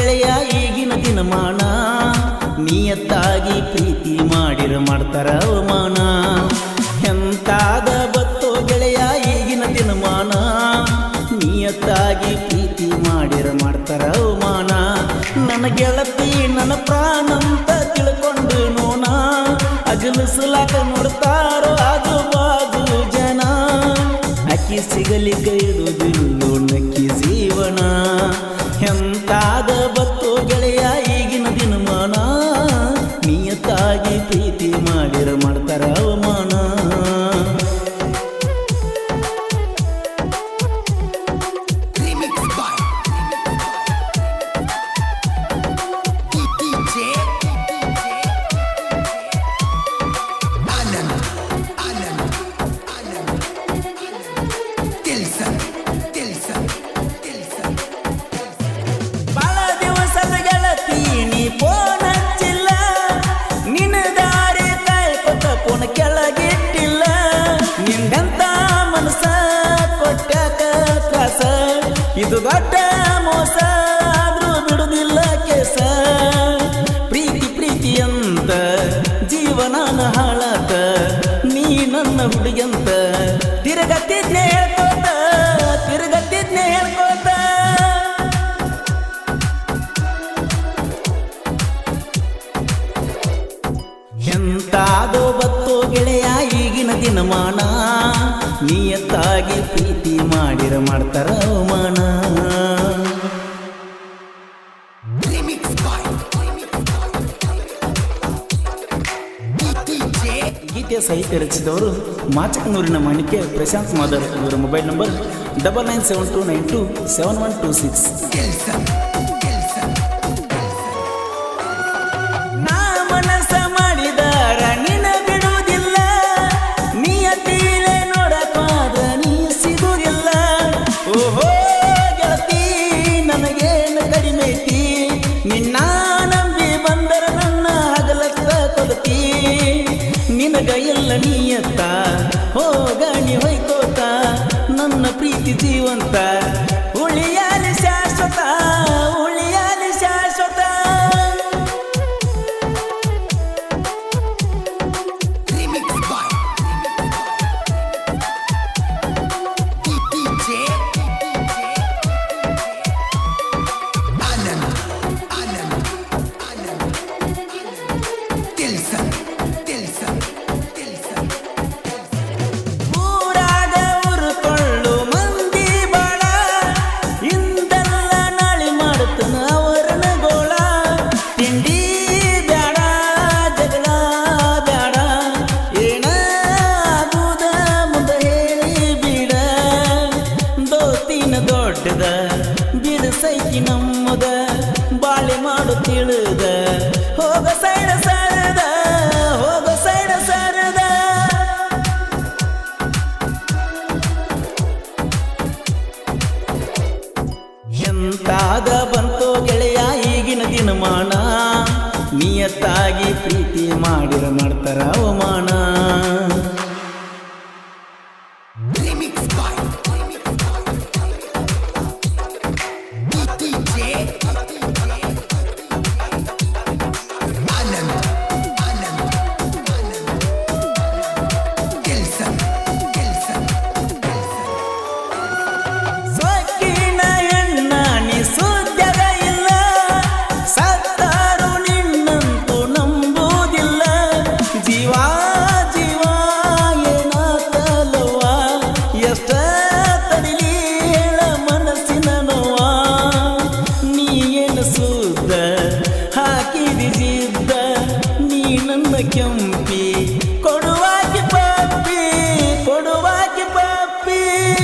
ಗೆಳೆಯ ಈಗಿನ ದಿನಮಾನ ನಿಯತ್ತಾಗಿ ಪ್ರೀತಿ ಮಾಡಿರ ಮಾಡ್ತಾರ ಅವಮಾನ ಎಂತಾದ ಬತ್ತೋ ಗೆಳೆಯ ಈಗಿನ ದಿನಮಾನ ನಿಯತ್ತಾಗಿ ಪ್ರೀತಿ ಮಾಡಿರ ಮಾಡ್ತಾರ ಅವಮಾನ ನನ್ನ ಗೆಳತಿ ನನ್ನ ಪ್ರಾಣಂತ ತಿಳ್ಕೊಂಡು ನೋಣ ಅಗಲಿಸಲಾಕ ನೋಡ್ತಾರೋ ಅದು ಬಾಜು ಜನ ಅಕ್ಕಿ ಸಿಗಲಿಕ್ಕೆ ಇಡುವುದಿಲ್ಲೋ ನಕ್ಕಿ ಜೀವನ ಎಂತಾದ ಬತ್ತು ಗೆಳೆಯ ಈಗಿನ ದಿನಮಾನ ನಿಯತ್ತಾಗಿ ಪ್ರೀತಿ ಮಾಡಿರ ಮಾಡ್ತಾರ ಅವಮಾನ Remix by DJ Anand Anand Anand Tilson Tilson Tilson ಬಾಳ ದಿವಸದ ಗೆಳತಿ ನೀ ಫೋನ್ ಹಚ್ಚಿಲ್ಲ ನಿನ್ನ ದಾರಿ ಕಾಯ್ಕೊತ ಫೋನ್ ಕೆಳಗಿಟ್ಟಿಲ್ಲ ನಿಂದಂತ ಮನಸ ಕೊಟ್ಟಾಕ ತ್ರಾಸ ಇದು ದೊಡ್ಡ ಮೋಸ ಆದ್ರೂ ಬಿಡುದಿಲ್ಲ ಕೇಸ ಪ್ರೀತಿ ಪ್ರೀತಿ ಅಂತ ಜೀವನಾನ ಹಾಳಾತ ನೀ ನನ್ನ ಹುಡುಗಂತ ತಿರುಗತ್ತಿದ್ನೆ ಹೇಳ್ಕೋತ ತಿರುಗತ್ತಿದ್ನೆ ಹೇಳ್ಕೋತ ಎಂತಾದೋ ಬತ್ತೋ ಗೆಳೆಯ ಈಗಿನ ದಿನಮಾನ ನಿಯತ್ತಾಗಿ ಪ್ರೀತಿ ಮಾಡಿರ ಮಾಡ್ತಾರ ಅವಮಾನ Remix by DJ ಗೀತೆಯ ಸಾಹಿತ್ಯ ರಚಿಸಿದವರು ಮಾಚಕನೂರಿನ ಮಾಣಿಕ್ಯ ಪ್ರಶಾಂತ್ ಮಾದರ್ ಇವರ mobile number double nine seven two nine two seven one two six Tilson Tilson ನಾ ಮನಸ್ಸ ಮಾಡಿದಾರ ನಿನ ಬಿಡುವುದಿಲ್ಲ ನಿಯತಿಲೆ ನೋಡಕ್ಕಾದ ನೀ ಸಿಗುವುದಿಲ್ಲ ಓಹೋ ಗೆಳತಿ ನನಗೇನು ಕಡಿಮೆ ಐತಿ ನಿನ್ನ ನಂಬಿ ಬಂದರ ನನ್ನ ಹಗಲಕ್ಕ ಕೊಲತಿ ನಿನಗ ಎಲ್ಲ ನಿಯತ್ತ ಹೋಗ ನೀ ಹೊಯ್ಕೋತ ನನ್ನ ಪ್ರೀತಿ ಜೀವಂತ ಉಳಿಯಾಲಿ ಶಾಶ್ವತ ಉಳಿಯಾಲಿ ಶಾಶ್ವತ Remix by DJ Anand Anand Anand Tilson Tilson Tilson ಊರಾಗ ಉರುಕೊಳ್ಳು ಮಂದಿ ಬಾಳ ಇಂದೆಲ್ಲ ನಾಳಿ ಮಾಡುತ್ತನ ಅವರನ ಗೋಳ ತಿಂಡಿ ಬ್ಯಾಡ ಜಗಳ ಬ್ಯಾಡ ಏನ ಆಗುದ ಮುಂದ ಹೇಳಿ ಬಿಡ ದೋತಿನ ದೊಡ್ಡದ ಬಿರುಸೈಕಿ ನಮ್ಮದ ಬಾಳೆ ಮಾಡು ತಿಳಿದ ಹೋಗ ಸೈಡ ಸರದ ಹೋಗ ಸೈಡ ಸರದ ಎಂತಾದ ಬಂತೋ ಗೆಳೆಯ ಈಗಿನ ದಿನಮಾನ ನಿಯತ್ತಾಗಿ ಪ್ರೀತಿ ಮಾಡಿರ ಮಾಡ್ತಾರ ಅವಮಾನ Remix by DJ Anand Anand Anand Tilson Tilson ಸೊಕ್ಕಿನ ಹೆಣ್ಣ ನೀ ಸುದ್ಯದ ಇಲ್ಲ ಸತ್ತಾರು ನಿನ್ನಂತೂ ನಂಬುವುದಿಲ್ಲ ಜೀವ ಜೀವ ಏನಾತಲವ್ವ ಎಷ್ಟ ತಡಿಲಿ ಹೇಳ ಮನಸ್ಸಿನ ನೋವ ನೀ ಏನು ಸುದ್ದ ಹಾಕಿದಿ ಜಿದ್ದ ನೀ ನನ್ನ ಕೆಂಪಿ ಕೊಡುವಾಗಿ ಪಪ್ಪಿ ಕೊಡುವಾಗಿ ಪಪ್ಪಿ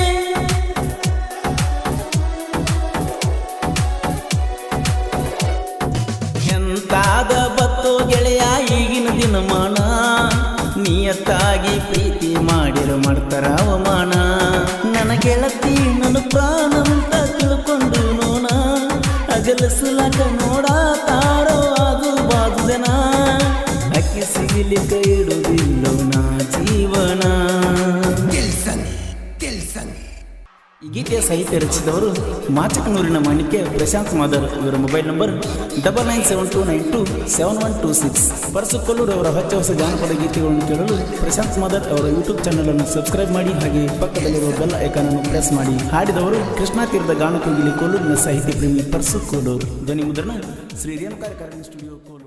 ಎಂತಾದ ಬತ್ತೋ ಗೆಳೆಯ ಈಗಿನ ದಿನಮಾನ ನಿಯತ್ತಾಗಿ ಪ್ರೀತಿ ಮಾಡಿರ ಮಾಡ್ತಾರ ಅವಮಾನ ನನ್ನ ಗೆಳತಿ ನನ್ನ ಪ್ರಾಣ ಅಂತ ತಿಳ್ಕೊಂಡು ನೋನ ಅಗಲಿಸಲಾಕ ನೋಡಾತಾರೋ ಅದು ಬಾದು ಜನ ಅಕ್ಕಿ ಸಿಗಲಿಕ್ಕೆ ಇಡುವುದಿಲ್ಲೋ ನಾ ಜೀವನ Tilson Tilson ಈ ಗೀತೆಯ ಸಾಹಿತ್ಯ ರಚಿಸಿದವರು ಮಾಚಕನೂರಿನ ಮಾಣಿಕ್ಯ ಪ್ರಶಾಂತ್ ಮಾದರ್ ಇವರ mobile number double nine seven two nine two seven one two six ಪರಸುಕೊಲ್ಲೂರು ಅವರ ಹೊಚ್ಚ ಹೊಸ ಜಾನಪದ ಗೀತೆಗಳನ್ನು ಕೇಳಲು ಪ್ರಶಾಂತ್ ಮಾದರ್ ಅವರ ಯೂಟ್ಯೂಬ್ ಚಾನಲ್ ಅನ್ನು ಸಬ್ಸ್ಕ್ರೈಬ್ ಮಾಡಿ ಹಾಗೆ ಪಕ್ಕದಲ್ಲಿರುವ ಬೆಲ್ ಐಕಾನ್ ಅನ್ನು ಪ್ರೆಸ್ ಮಾಡಿ ಹಾಡಿದವರು ಕೃಷ್ಣಾ ತೀರದ ಗಾನಕೋಗಿಲಿ ಕೋಲೂರಿನ ಸಾಹಿತ್ಯ ಪ್ರೇಮಿ ಪರಸು ಕೋಲೂರು ಧ್ವನಿ ಮುದ್ರಣ ಶ್ರೀ ರೇಣುಕಾರ ಕಾರ್ಯಕ್ರಮ ಸ್ಟುಡಿಯೋ ಕೋಲೂರು